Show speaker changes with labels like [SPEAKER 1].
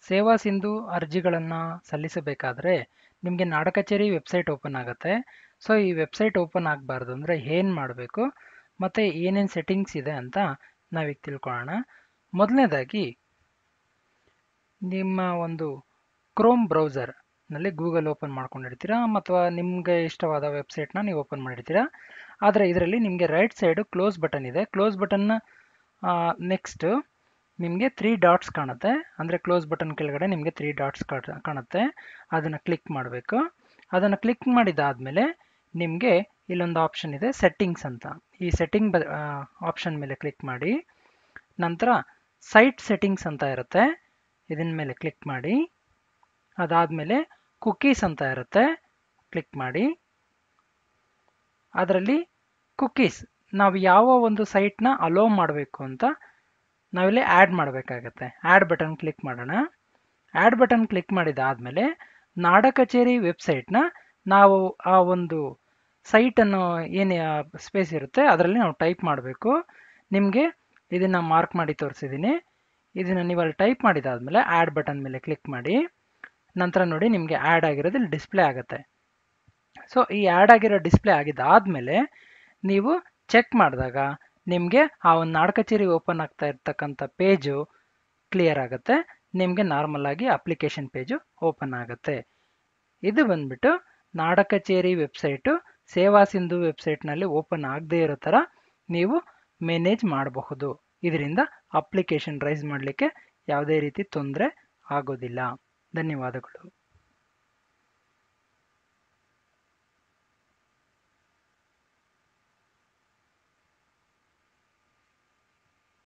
[SPEAKER 1] ಸೇವಾ ಸಿಂಧು ಅರ್ಜಿಗಳನ್ನು ಸಲ್ಲಿಸಬೇಕಾದ್ರೆ ನಿಮಗೆ ನಾಡ ಕಚೇರಿ ವೆಬ್ಸೈಟ್ ಓಪನ್ ಆಗುತ್ತೆ ಸೊ ಈ ವೆಬ್ಸೈಟ್ ಓಪನ್ ಆಗಬಾರ್ದು ಅಂದರೆ ಏನು ಮಾಡಬೇಕು ಮತ್ತು ಏನೇನು ಸೆಟ್ಟಿಂಗ್ಸ್ ಇದೆ ಅಂತ ನಾವೀಗ ತಿಳ್ಕೊಳ್ಳೋಣ ಮೊದಲನೇದಾಗಿ ನಿಮ್ಮ ಒಂದು ಕ್ರೋಮ್ ಬ್ರೌಸರ್ನಲ್ಲಿ ಗೂಗಲ್ ಓಪನ್ ಮಾಡ್ಕೊಂಡಿರ್ತೀರಾ ಅಥವಾ ನಿಮಗೆ ಇಷ್ಟವಾದ ವೆಬ್ಸೈಟ್ನ ನೀವು ಓಪನ್ ಮಾಡಿರ್ತೀರಾ ಆದರೆ ಇದರಲ್ಲಿ ನಿಮಗೆ ರೈಟ್ ಸೈಡು ಕ್ಲೋಸ್ ಬಟನ್ ಇದೆ ಕ್ಲೋಸ್ ಬಟನ್ನ ನೆಕ್ಸ್ಟ್ ನಿಮಗೆ ತ್ರೀ ಡಾಟ್ಸ್ ಕಾಣುತ್ತೆ ಅಂದರೆ ಕ್ಲೋಸ್ ಬಟನ್ ಕೆಳಗಡೆ ನಿಮಗೆ ತ್ರೀ ಡಾಟ್ಸ್ ಕಾಣುತ್ತೆ ಅದನ್ನು ಕ್ಲಿಕ್ ಮಾಡಬೇಕು ಅದನ್ನು ಕ್ಲಿಕ್ ಮಾಡಿದಾದಮೇಲೆ ನಿಮಗೆ ಇಲ್ಲೊಂದು ಆಪ್ಷನ್ ಇದೆ ಸೆಟ್ಟಿಂಗ್ಸ್ ಅಂತ ಈ ಸೆಟ್ಟಿಂಗ್ ಬ ಆಪ್ಷನ್ ಮೇಲೆ ಕ್ಲಿಕ್ ಮಾಡಿ ನಂತರ ಸೈಟ್ ಸೆಟ್ಟಿಂಗ್ಸ್ ಅಂತ ಇರುತ್ತೆ ಇದನ್ನ ಮೇಲೆ ಕ್ಲಿಕ್ ಮಾಡಿ ಅದಾದಮೇಲೆ ಕುಕ್ಕೀಸ್ ಅಂತ ಇರುತ್ತೆ ಕ್ಲಿಕ್ ಮಾಡಿ ಅದರಲ್ಲಿ ಕುಕ್ಕೀಸ್ ನಾವು ಯಾವ ಒಂದು ಸೈಟ್ನ ಅಲೋ ಮಾಡಬೇಕು ಅಂತ ನಾವಿಲ್ಲಿ ಆ್ಯಡ್ ಮಾಡಬೇಕಾಗತ್ತೆ ಆ್ಯಡ್ ಬಟನ್ ಕ್ಲಿಕ್ ಮಾಡೋಣ ಆ್ಯಡ್ ಬಟನ್ ಕ್ಲಿಕ್ ಮಾಡಿದಾದಮೇಲೆ ನಾಡ ಕಚೇರಿ ವೆಬ್ಸೈಟ್ನ ನಾವು ಆ ಒಂದು ಸೈಟನ್ನು ಏನು ಸ್ಪೇಸ್ ಇರುತ್ತೆ ಅದರಲ್ಲಿ ನಾವು ಟೈಪ್ ಮಾಡಬೇಕು ನಿಮಗೆ ಇದನ್ನು ಮಾರ್ಕ್ ಮಾಡಿ ತೋರಿಸಿದ್ದೀನಿ ಇದನ್ನು ನೀವು ಅಲ್ಲಿ ಟೈಪ್ ಮಾಡಿದಾದಮೇಲೆ ಆ್ಯಡ್ ಬಟನ್ ಮೇಲೆ ಕ್ಲಿಕ್ ಮಾಡಿ ನಂತರ ನೋಡಿ ನಿಮಗೆ ಆ್ಯಡ್ ಆಗಿರೋದು ಇಲ್ಲಿ ಡಿಸ್ಪ್ಲೇ ಆಗುತ್ತೆ ಸೊ ಈ ಆ್ಯಡ್ ಆಗಿರೋ ಡಿಸ್ಪ್ಲೇ ಆಗಿದ್ದಾದಮೇಲೆ ನೀವು ಚೆಕ್ ಮಾಡಿದಾಗ ನಿಮಗೆ ಆ ಒಂದು ನಾಡ ಕಚೇರಿ ಓಪನ್ ಆಗ್ತಾ ಇರ್ತಕ್ಕಂಥ ಪೇಜು ಕ್ಲಿಯರ್ ಆಗುತ್ತೆ ನಿಮಗೆ ನಾರ್ಮಲ್ ಆಗಿ ಅಪ್ಲಿಕೇಶನ್ ಪೇಜು ಓಪನ್ ಆಗುತ್ತೆ ಇದು ಬಂದ್ಬಿಟ್ಟು ನಾಡ ಕಚೇರಿ ವೆಬ್ಸೈಟು ಸೇವಾ ಸಿಂಧು ವೆಬ್ಸೈಟ್ನಲ್ಲಿ ಓಪನ್ ಆಗದೇ ಇರೋ ಥರ ನೀವು ಮ್ಯಾನೇಜ್ ಮಾಡಬಹುದು ಇದರಿಂದ ಅಪ್ಲಿಕೇಶನ್ ರೈಸ್ ಮಾಡಲಿಕ್ಕೆ ಯಾವುದೇ ರೀತಿ ತೊಂದರೆ ಆಗೋದಿಲ್ಲ ಧನ್ಯವಾದಗಳು